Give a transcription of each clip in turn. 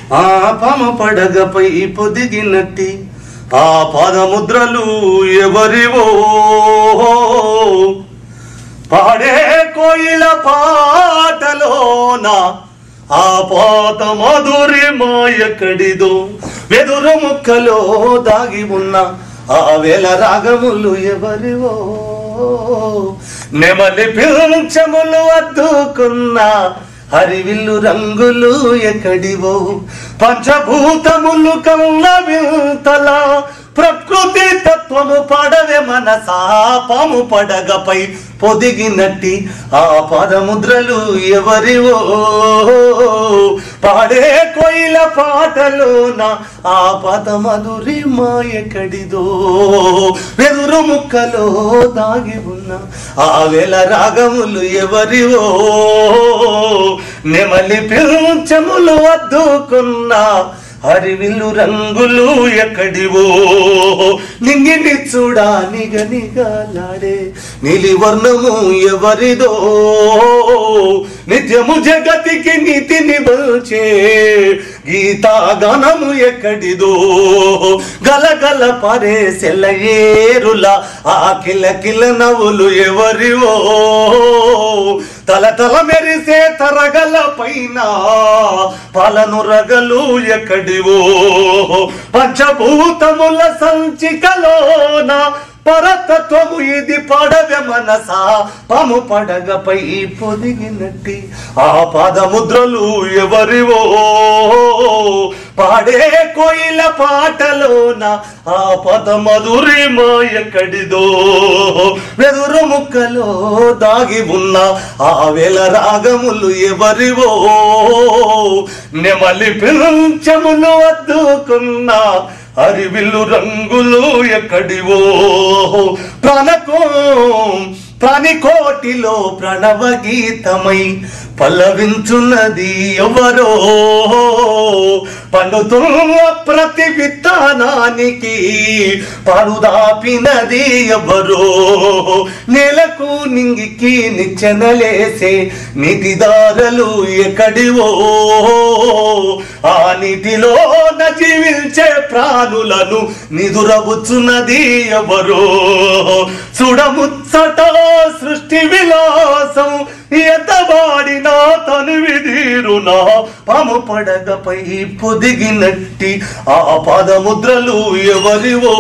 ఆ పామ పడగపై పొదిగినట్టి ఆ పాదముద్రలు ఎవరివో పాడే కోయిల పాటలోన ఆ పాత మధురి మాయకడిదో వెదురు ముక్కలో దాగి ఉన్న ఆ వేల రాగములు ఎవరివో నెమలి పింఛములు అద్దుకున్న హరివిల్లు రంగులు ఎక్కడివో పంచభూతములు కన్న వింతల ప్రకృతి తత్వము పడవే మనసా పాము పడగపై పొదిగినట్టి ఆ పదముద్రలు ఎవరివో పాడే కోయిల పాటలోన ఆ పద మధురి మాయకడిదో వెదురు ముక్కలో దాగి ఉన్న ఆ వేల రాగములు ఎవరివో నెమలి పింఛములు అద్దుకున్న హరివిల్లు రంగులు ఎక్కడివో నింగిని చూడా నిగ నిగలాడే నీలి వర్ణము ఎవరిదో నిత్యము జగతికి నీతిని వచ్చే గీతాగానము ఎక్కడిదో గలగల పరే సెలయేరుల ఆ కిల కిల నవ్వులు ఎవరివో తల తల మెరిసే తరగల పైన పాలను రగలు ఎక్కడివో పంచభూతముల సంచికలోన పరతత్వము ఇది పడవె మనసా పాము పడగపై పొదిగినట్టి ఆ పాదముద్రలు ఎవరివో పాడే కోయిల పాటలోన ఆ పద మధురి ఎక్కడిదో వెదురు ముక్కలో దాగి ఉన్న ఆ వేల రాగములు ఎవరివో నెమలి పింఛములు అద్దుకున్న హరివిల్లు రంగులు ఎక్కడివో ప్రాణకో ప్రాణికోటిలో ప్రణవ గీతమై పల్లవించున్నది ఎవరో పండుతున్న ప్రతి విత్తనానికి పారుదాపినది ఎవరో నేలకు నింగికి నిచ్చెనలేసే నిధిదారలు ఎక్కడివో ఆ నిధిలో జీవించే ప్రాణులను నిదురబుచ్చున్నది ఎవరో చూడముచ్చట సృష్టి విలాసం ఎత్తబాడినా తను విధీరునా పాము పడగపై పొదిగినట్టి ఆ పాదముద్రలు ఎవరివో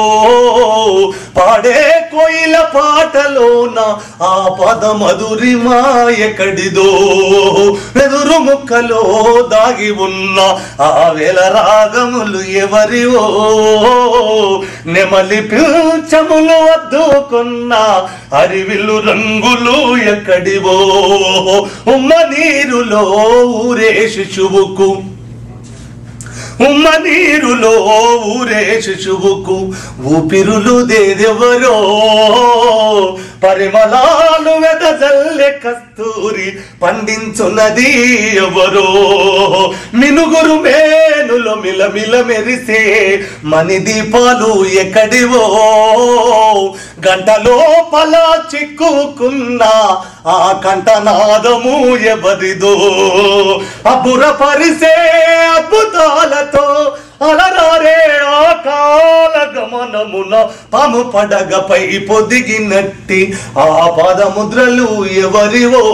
పాడే కోయిల పాటలోన ఆ పద మధురి మాయకడిదో వెదురు ముక్కలో దాగి ఉన్న ఆ వేల రాగములు ఎవరివో నెమలి పింఛములు అద్దుకున్న అరివిల్లు రంగులు ఎక్కడివో ఉమ్మ నీరులో ఊరే శిశువుకు ఉమ్మ నీరులో ఊరే శిశువుకు ఊపిరులు దేదెవరో పరిమళాలు వెదజల్లె కస్తూరి పండించున్నది ఎవరో మినుగురు మేనులో మిలమిల మెరిసే మణి దీపాలు ఎక్కడివో గంటలో పల చిక్కుకున్న ఆ కంఠనాదము ఎవరిదో అబ్బుర పరిసే అద్భుతాలతో అలరారే ఆ కాల గమనమున పాము పడగపై పొదిగినట్టి ఆ పాదముద్రలు ఎవరివో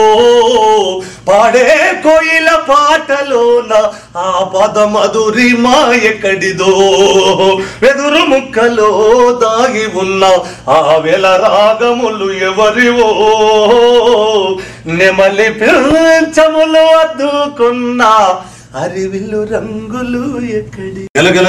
పాడే కోయిల పాటలోన ఆ పద మధురి మాయకడిదో వెదురు ముక్కలో దాగి ఉన్న ఆ వేల రాగములు ఎవరివో నెమలి పింఛములు అద్దుకున్న అరివిల్లు రంగులు ఎక్కడి గలగల